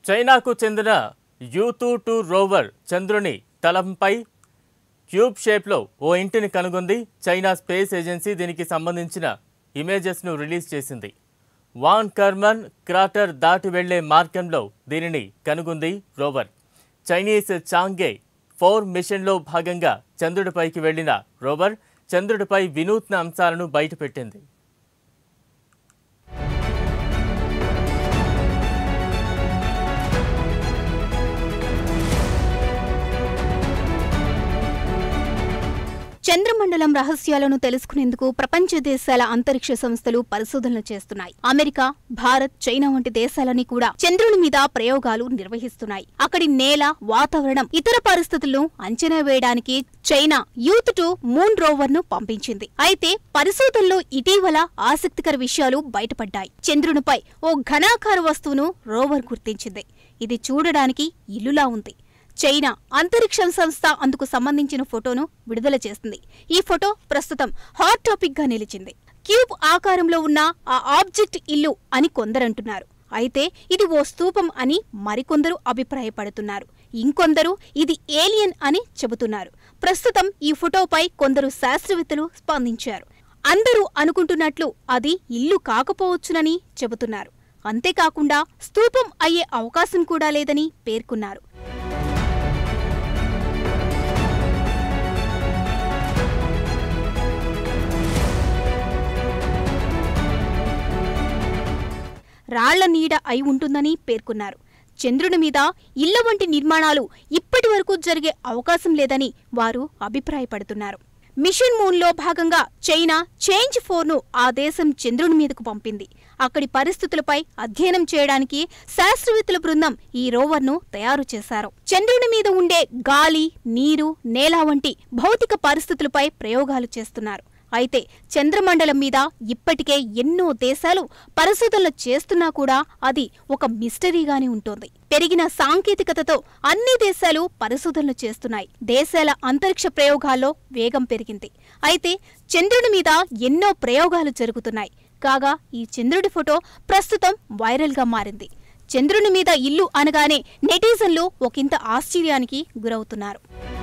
చైనాకు చెందిన యూతూ two rover చంద్రుని తలంపై క్యూబ్ షేప్లో ఓ ఇంటిని కనుగొంది చైనా స్పేస్ ఏజెన్సీ దీనికి సంబంధించిన ఇమేజెస్ను రిలీజ్ చేసింది వాన్ కర్మన్ క్రాటర్ దాటి వెళ్లే మార్గంలో దీనిని కనుగొంది రోవర్ చైనీస్ చాంగే ఫోర్ మిషన్లో భాగంగా చంద్రుడిపైకి వెళ్లిన రోవర్ చంద్రుడిపై వినూత్న అంశాలను బయటపెట్టింది చంద్రమండలం రహస్యాలను తెలుసుకునేందుకు ప్రపంచ దేశాల అంతరిక్ష సంస్థలు పరిశోధనలు చేస్తున్నాయి అమెరికా భారత్ చైనా వంటి దేశాలని కూడా చంద్రుని మీద ప్రయోగాలు నిర్వహిస్తున్నాయి అక్కడి నేల వాతావరణం ఇతర పరిస్థితులను అంచనా వేయడానికి China Yutu moon rover ను పంపించింది అయితే పరిశోధనలో ఇటీవల ఆసక్తికర విషయాలు బయటపడ్డాయి చంద్రునిపై ఓ ఘనాకార వస్తువును రోవర్ గుర్తించింది ఇది చూడడానికి ఇల్లులా ఉంది చైనా అంతరిక్షం సంస్థ అందుకు సంబంధించిన ఫోటోను విడుదల చేసింది ఈ ఫోటో ప్రస్తుతం హాట్ టాపిక్ గా నిలిచింది క్యూబ్ ఆకారంలో ఉన్న ఆ ఆబ్జెక్ట్ ఇల్లు అని కొందరంటున్నారు అయితే ఇది ఓ స్తూపం అని మరికొందరు అభిప్రాయపడుతున్నారు ఇంకొందరు ఇది ఏలియన్ అని చెబుతున్నారు ప్రస్తుతం ఈ ఫోటోపై కొందరు శాస్త్రవేత్తలు స్పందించారు అందరూ అనుకుంటున్నట్లు అది ఇల్లు కాకపోవచ్చునని చెబుతున్నారు అంతేకాకుండా స్తూపం అయ్యే అవకాశం కూడా లేదని పేర్కొన్నారు రాళ్ల నీడ అయి ఉంటుందని పేర్కొన్నారు చంద్రుని మీద ఇళ్ల వంటి నిర్మాణాలు ఇప్పటి వరకు జరిగే అవకాశం లేదని వారు అభిప్రాయపడుతున్నారు మిషన్ మూన్లో భాగంగా చైనా చేంజ్ ఫోర్ను ఆ దేశం చంద్రుని మీదకు పంపింది అక్కడి పరిస్థితులపై అధ్యయనం చేయడానికి శాస్త్రవేత్తల బృందం ఈ రోవర్ను తయారు చేశారు చంద్రుని మీద ఉండే గాలి నీరు నేల వంటి భౌతిక పరిస్థితులపై ప్రయోగాలు చేస్తున్నారు అయితే చంద్రమండలం మీద ఇప్పటికే ఎన్నో దేశాలు పరిశోధనలు చేస్తున్నా కూడా అది ఒక మిస్టరీగానే ఉంటోంది పెరిగిన సాంకేతికతతో అన్ని దేశాలు పరిశోధనలు చేస్తున్నాయి దేశాల అంతరిక్ష ప్రయోగాల్లో వేగం పెరిగింది అయితే చంద్రుడి మీద ఎన్నో ప్రయోగాలు జరుగుతున్నాయి కాగా ఈ చంద్రుడి ఫోటో ప్రస్తుతం వైరల్గా మారింది చంద్రుని మీద ఇల్లు అనగానే నెటిజన్లు ఒకంత ఆశ్చర్యానికి గురవుతున్నారు